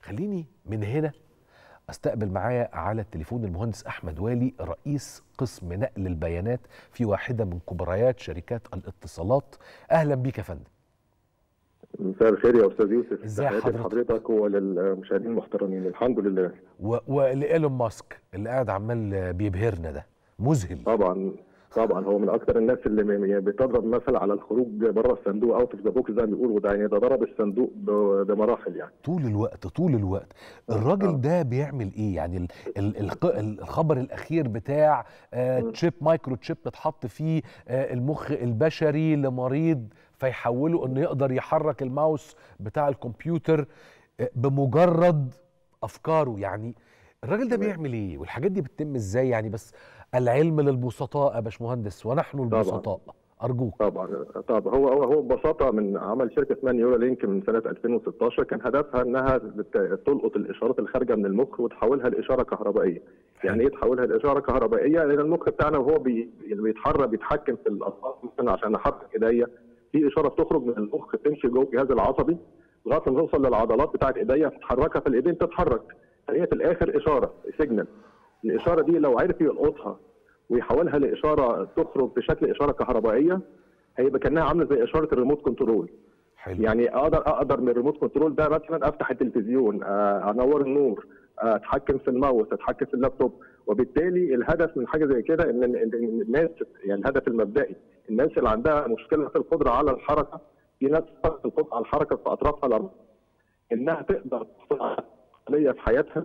خليني من هنا استقبل معايا على التليفون المهندس احمد والي رئيس قسم نقل البيانات في واحده من كبريات شركات الاتصالات اهلا بيك يا فندم مساء الخير يا استاذ يوسف ازي تحياتي حضرتك؟ لحضرتك وللمشاهدين المحترمين الحمد لله و- ولايلون ماسك اللي قاعد عمال بيبهرنا ده مذهل طبعا طبعا هو من اكثر الناس اللي م- يعني بتضرب مثل على الخروج بره الصندوق اوت اوف ذا بوكس زي ما بيقولوا ده يعني ده ضرب الصندوق ب- بمراحل يعني طول الوقت طول الوقت الراجل ده بيعمل ايه يعني ال- ال- الق- الخبر الاخير بتاع آه تشيب مايكرو تشيب اتحط فيه آه المخ البشري لمريض فيحوله انه يقدر يحرك الماوس بتاع الكمبيوتر آه بمجرد افكاره يعني الراجل ده تمام. بيعمل ايه والحاجات دي بتتم ازاي يعني بس العلم للبسطاء يا باشمهندس ونحن البسطاء ارجوك طبعا طبعا هو هو هو ببساطه من عمل شركه اسمها نيورا لينك من سنه 2016 كان هدفها انها بت- تلقط الاشارات الخارجه من المخ وتحولها لاشاره كهربائيه. يعني ايه تحولها لاشاره كهربائيه؟ لان المخ بتاعنا وهو بي- بيتحرك بيتحكم في الاصوات مثلا عشان احرك ايديا في اشاره بتخرج من المخ تمشي جوه الجهاز العصبي لغايه ما توصل للعضلات بتاعت ايديا تحركها فالايدين تتحرك. فهي في الاخر اشاره سيجنال. الاشاره دي لو عرف يلقطها ويحولها لاشاره تخرج بشكل اشاره كهربائيه هيبقى كانها عامله زي اشاره الريموت كنترول حلو يعني اقدر اقدر من الريموت كنترول ده مثلا افتح التلفزيون آه، انور النور آه، اتحكم في الماوس اتحكم في اللابتوب وبالتالي الهدف من حاجه زي كده ان إن- إن الناس يعني الهدف المبدئي الناس اللي عندها مشكله في القدره على الحركه في ناس فقدت القدره على الحركه في اطرافها الاربعه انها تقدر تحصل على عمليه في حياتها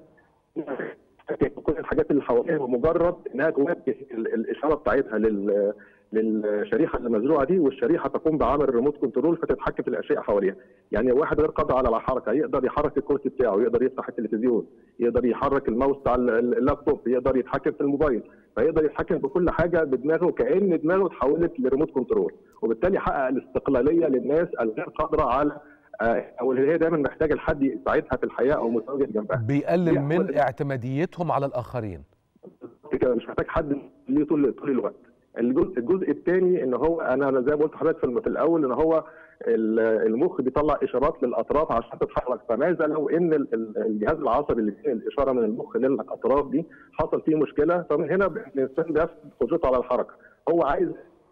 كل الحاجات اللي حواليها بمجرد انها توجه ال- الاشاره بتاعتها لل للشريحه اللي مزروعه دي والشريحه تقوم بعمل ريموت كنترول فتتحكم في الاشياء حواليها يعني واحد غير قادر على الحركه يقدر يحرك الكرسي بتاعه يقدر يفتح التلفزيون يقدر يحرك الماوس بتاع ال- ال- اللابتوب يقدر يتحكم في الموبايل فيقدر يتحكم بكل حاجه بدماغه كان دماغه اتحولت لريموت كنترول وبالتالي حقق الاستقلاليه للناس الغير قادره على آه، او اللي هي دايما محتاجه لحد يساعدها في الحياه او متواجد جنبها بيقلل من بياخد- اعتماديتهم على الاخرين كده مش محتاج حد ليه طول طول الوقت الجزء الجزء الثاني ان هو انا انا زي ما قلت لحضرتك في الم- في الاول ان هو ال- المخ بيطلع اشارات للاطراف عشان تتحرك فماذا لو ان ال- ال- الجهاز العصبي اللي فيه الاشاره من المخ للاطراف دي حصل فيه مشكله فمن هنا الانسان بيفقد قدرته على الحركه هو عايز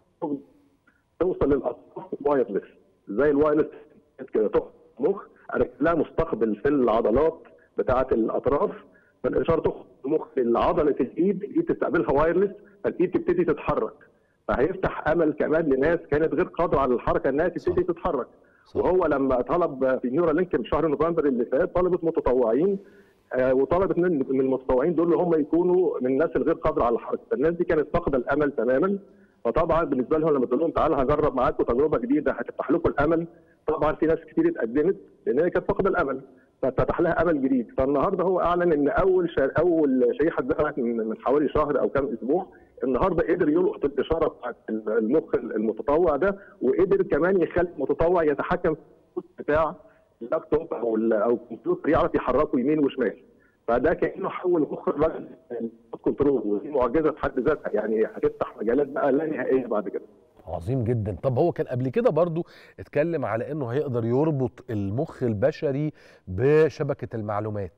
توصل للاطراف وايرلس زي الوايرلس كده تخرج مخ اركب لها مستقبل في العضلات بتاعه الاطراف فالاشاره تخرج مخ لعضله الايد الايد تستقبلها وايرلس فالايد تبتدي تتحرك فهيفتح امل كمان لناس كانت غير قادره على الحركه انها تبتدي صح. تتحرك صح. وهو لما طلب في نيورا لينك في شهر نوفمبر اللي فات طلبت متطوعين آه، وطلبت من من المتطوعين دول اللي هم يكونوا من الناس الغير قادره على الحركه فالناس دي كانت فاقده الامل تماما فطبعا بالنسبه لهم لما تقول لهم تعالوا هجرب معاكم تجربه جديده هتفتح لكم الامل طبعا في ناس كتير اتقدمت لان هي كانت فاقده الامل ففتح لها امل جديد فالنهارده هو اعلن ان اول شر... اول شريحه اتزرعت من من حوالي شهر او كام اسبوع النهارده قدر يلقط الاشاره بتاعت المخ المتطوع ده وقدر كمان يخلي المتطوع يتحكم في الجزء بتاع اللابتوب او ال- او الكمبيوتر يعرف يحركه يمين وشمال فده كانه حول مخ الراجل كنترول ودي معجزه في حد ذاتها يعني هتفتح مجالات بقى لا نهائيه بعد كده عظيم جدا طب هو كان قبل كده برضو اتكلم على انه هيقدر يربط المخ البشري بشبكة المعلومات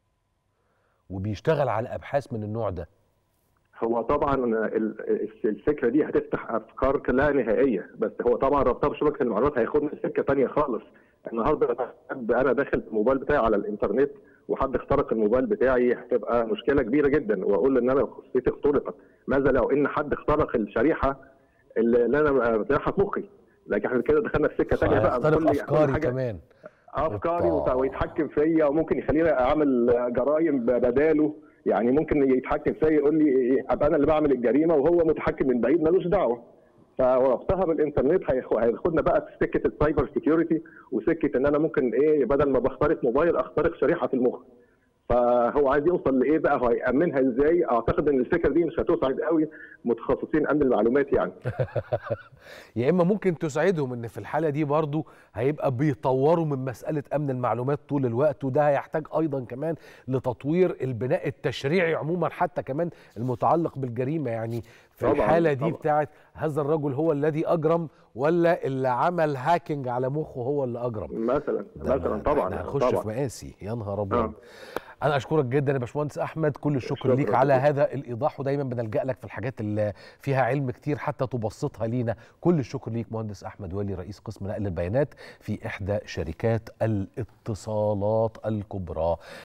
وبيشتغل على ابحاث من النوع ده هو طبعا ال- الفكره دي هتفتح افكار لا نهائيه بس هو طبعا ربطها بشبكه المعلومات هياخدنا لسكه ثانيه خالص النهارده حد- انا داخل الموبايل بتاعي على الانترنت وحد اخترق الموبايل بتاعي هتبقى مشكله كبيره جدا واقول ان انا خصوصيتي اخترقت ماذا لو ان حد اخترق الشريحه اللي اللي انا شريحه في مخي لكن احنا كده دخلنا في سكه ثانيه بقى هيخترق كل- كل افكاري حاجة كمان افكاري أوبا. وت- ويتحكم فيا وممكن يخليني اعمل جرائم بداله يعني ممكن يتحكم فيا يقول لي ابقى انا اللي بعمل الجريمه وهو متحكم من بعيد ملوش دعوه فربطها بالانترنت هيخ- هياخدنا بقى في سكه السايبر سكيورتي وسكه ان انا ممكن ايه بدل ما بخترق موبايل اخترق شريحه في المخ فهو عايز يوصل لايه بقى هو هيامنها ازاي اعتقد ان الفكره دي مش هتسعد قوي متخصصين امن المعلومات يعني يا اما ممكن تساعدهم ان في الحاله دي برضو هيبقى بيطوروا من مساله امن المعلومات طول الوقت وده هيحتاج ايضا كمان لتطوير البناء التشريعي عموما حتى كمان المتعلق بالجريمه يعني في طبعاً، الحاله دي طبعاً. بتاعت هذا الرجل هو الذي اجرم ولا اللي عمل هاكينج على مخه هو اللي اجرم مثلا ده مثلا أنا- طبعا احنا هنخش في طبعا مقاسي يا نهار ابيض آه. انا اشكرك جدا يا باشمهندس احمد كل الشكر شكراً ليك على جداً. هذا الايضاح ودايما بنلجا لك في الحاجات اللي فيها علم كتير حتى تبسطها لينا كل الشكر ليك مهندس احمد والي رئيس قسم نقل البيانات في احدى شركات الاتصالات الكبرى